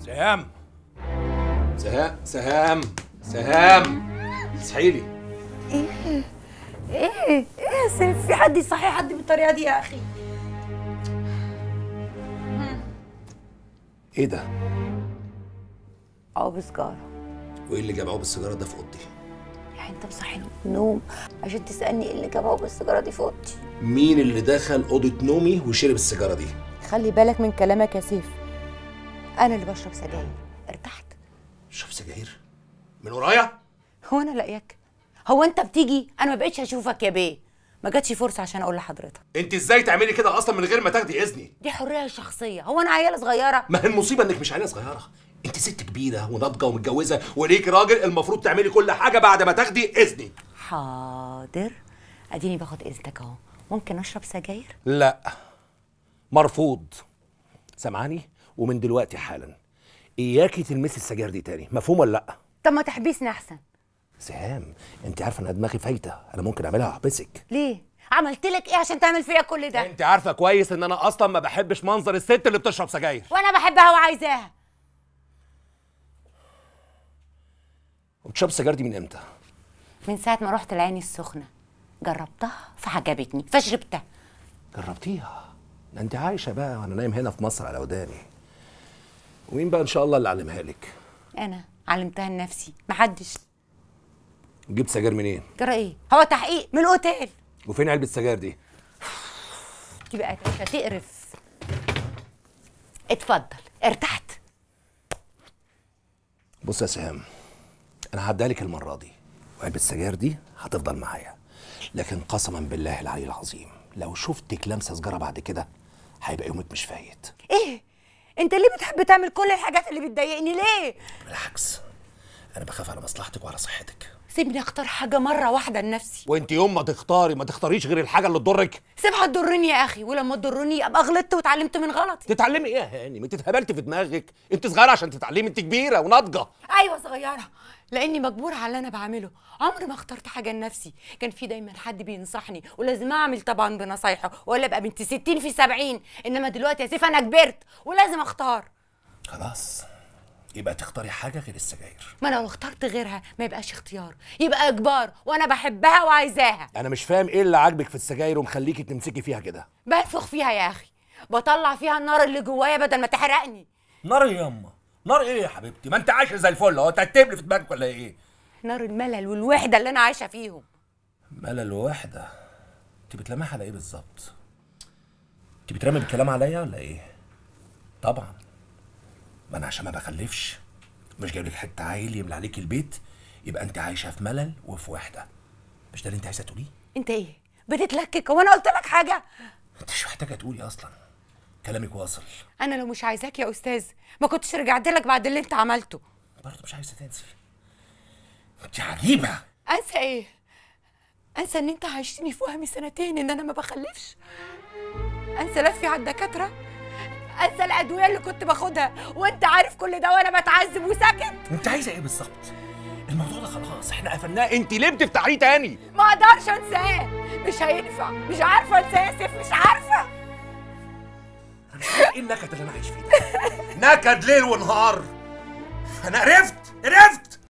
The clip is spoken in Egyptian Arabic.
سهام سهام سهام سهام اصحي لي ايه ايه يا سيف في حد يصحي حد بالطريقه دي يا اخي ايه ده؟ عقب سجاره وايه اللي جاب عقب السيجاره ده في اوضتي؟ يعني انت مصحيني من النوم عشان تسالني ايه اللي جاب عقب السجاره دي في اوضتي مين اللي دخل اوضه نومي وشرب السيجاره دي؟ خلي بالك من كلامك يا سيف انا اللي بشرب سجاير ارتحت شوف سجاير من ورايا؟ هو انا لاقياك هو انت بتيجي انا ما بقتش اشوفك يا بيه ما جاتش فرصه عشان اقول لحضرتك انت ازاي تعملي كده اصلا من غير ما تاخدي اذني؟ دي حريه شخصيه هو انا عيله صغيره ما هي المصيبه انك مش عيله صغيره انت ست كبيره وناضجه ومتجوزه وليك راجل المفروض تعملي كل حاجه بعد ما تاخدي اذني حاضر اديني باخد اذنك اهو ممكن اشرب سجاير لا مرفوض سامعاني ومن دلوقتي حالا اياكي تلمسي السجاير دي تاني مفهوم ولا لا طب ما تحبسني احسن سهام انت عارفه ان دماغي فايته انا ممكن اعملها واحبسك ليه عملت لك ايه عشان تعمل فيا كل ده انت عارفه كويس ان انا اصلا ما بحبش منظر الست اللي بتشرب سجاير وانا بحبها وعايزاها وبتشرب السجاير دي من امتى من ساعه ما رحت العين السخنه جربتها فعجبتني فشربتها جربتيها ده انت عايشه بقى وانا نايم هنا في مصر على وداني ومين بقى ان شاء الله اللي علمها لك انا علمتها لنفسي محدش جبت سجاير منين جرى ايه هو تحقيق من الاوتيل وفين علبه السجاير دي دي بقت عيشه تقرف اتفضل ارتحت بص يا سهام انا هعديها لك المره دي وعلبه السجاير دي هتفضل معايا لكن قسما بالله العلي العظيم لو شفتك لامسه سجاره بعد كده هيبقى يومك مش فايت ايه انت ليه بتحب تعمل كل الحاجات اللي بتضايقني ليه بالعكس انا بخاف على مصلحتك وعلى صحتك سيبني اختار حاجه مره واحده لنفسي وانت يوم ما تختاري ما تختاريش غير الحاجه اللي تضرك سيبها تضرني يا اخي ولما تضرني ابقى غلطت واتعلمت من غلطي تتعلمي ايه يا هاني ما انت اتهبلتي في دماغك انت صغيره عشان تتعلمي انت كبيره وناضجه ايوه صغيره لاني مجبوره على اللي انا بعمله عمري ما اخترت حاجه لنفسي كان في دايما حد بينصحني ولازم اعمل طبعا بنصايحه ولا ابقى بنت 60 في 70 انما دلوقتي يا سيف انا كبرت ولازم اختار خلاص يبقى تختاري حاجه غير السجاير ما انا لو اخترت غيرها ما يبقاش اختيار يبقى اجبار وانا بحبها وعايزاها انا مش فاهم ايه اللي عاجبك في السجاير ومخليكي تمسكي فيها كده بنفخ فيها يا اخي بطلع فيها النار اللي جوايا بدل ما تحرقني نار ايه ياما نار ايه يا حبيبتي ما انت عايشه زي الفل اهو ترتب لي في دماغك ولا ايه نار الملل والوحده اللي انا عايشه فيهم ملل وحده انت بتلمح على ايه بالظبط انت بترمي بالكلام عليا ولا ايه طبعا ما انا عشان ما بخلفش مش جايب لك حته عيل يملى عليك البيت يبقى انت عايشه في ملل وفي وحده مش ده اللي انت عايزه تقوليه انت ايه بتتلكك هو انا قلت لك حاجه انت مش محتاجه تقولي اصلا كلامك واصل انا لو مش عايزاك يا استاذ ما كنتش رجعت لك بعد اللي انت عملته برضه مش عايزه تنسي انت عجيبه انسى ايه انسى ان انت عايشتني في وهمي سنتين ان انا ما بخلفش انسى لفي على الدكاتره انسى الادويه اللي كنت باخدها وانت عارف كل ده وانا بتعذب وساكت انت عايزه ايه بالظبط الموضوع ده خلاص احنا قفلناه انت ليه بتفتحيه تاني ما اقدرش انساه مش هينفع مش عارفه انساه يا سيف مش عارفه انا مش عارف ايه النكد اللي انا عايش فيه ده نكد ليل ونهار انا عرفت عرفت